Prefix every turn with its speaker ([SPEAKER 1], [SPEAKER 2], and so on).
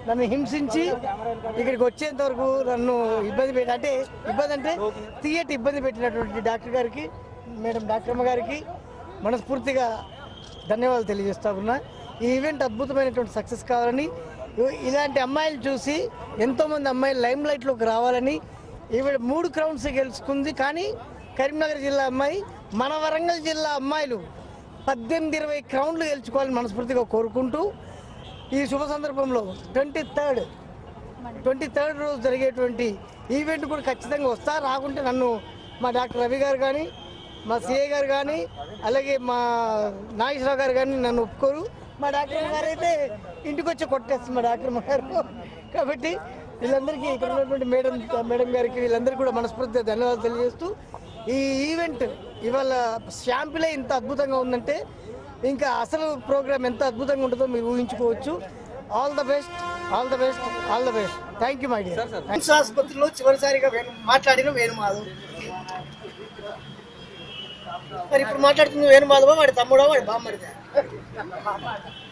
[SPEAKER 1] నన్ను హింసించి ఇక్కడికి వచ్చేంత వరకు నన్ను ఇబ్బంది పెట్టి అంటే ఇబ్బంది అంటే తీయటి ఇబ్బంది పెట్టినటువంటి డాక్టర్ గారికి మేడం డాక్టర్ అమ్మ గారికి మనస్ఫూర్తిగా ధన్యవాదాలు తెలియజేస్తా ఉన్నా ఈ ఈవెంట్ అద్భుతమైనటువంటి సక్సెస్ కావాలని ఇ- ఇలాంటి అమ్మాయిలు చూసి ఎంతోమంది అమ్మాయిలు లైమ్ లైట్లోకి రావాలని ఈవిడ మూడు క్రౌన్స్ గెలుచుకుంది కానీ కరీంనగర్ జిల్లా అమ్మాయి మన వరంగల్ జిల్లా అమ్మాయిలు పద్దెనిమిది ఇరవై క్రౌండ్లు గెలుచుకోవాలని మనస్ఫూర్తిగా కోరుకుంటూ ఈ శుభ సందర్భంలో ట్వంటీ థర్డ్ ట్వంటీ థర్డ్ రోజు జరిగేటువంటి ఈవెంట్ కూడా ఖచ్చితంగా వస్తా రాకుంటే నన్ను మా డాక్టర్ రవి గారు కానీ మా సిఏ గారు కానీ అలాగే మా నాగేశ్వరరావు గారు కానీ నన్ను ఒప్పుకోరు మా డాక్టర్ గారు అయితే ఇంటికి వచ్చి కొట్టేస్తుంది మా డాక్టర్ అమ్మ గారు కాబట్టి వీళ్ళందరికీ ఇక్కడ ఉన్నటువంటి మేడం మేడం గారికి వీళ్ళందరికీ కూడా మనస్ఫూర్తిగా ధన్యవాదాలు తెలియజేస్తూ ఈ ఈవెంట్ ఇవాళ షాంపులే ఇంత అద్భుతంగా ఉందంటే ఇంకా అసలు ప్రోగ్రామ్ ఎంత అద్భుతంగా ఉంటుందో మీరు ఊహించుకోవచ్చు all the best all the best all the best thank you my dear KIMS ఆసుపత్రిలో చివరిసారిగా వేణు మాట్లాడిన వేణుమాధవ్ మరి ఇప్పుడు మాట్లాడుతుంది వేణుమాధవ వాడి తమ్ముడా వాడి బామ్మడిదా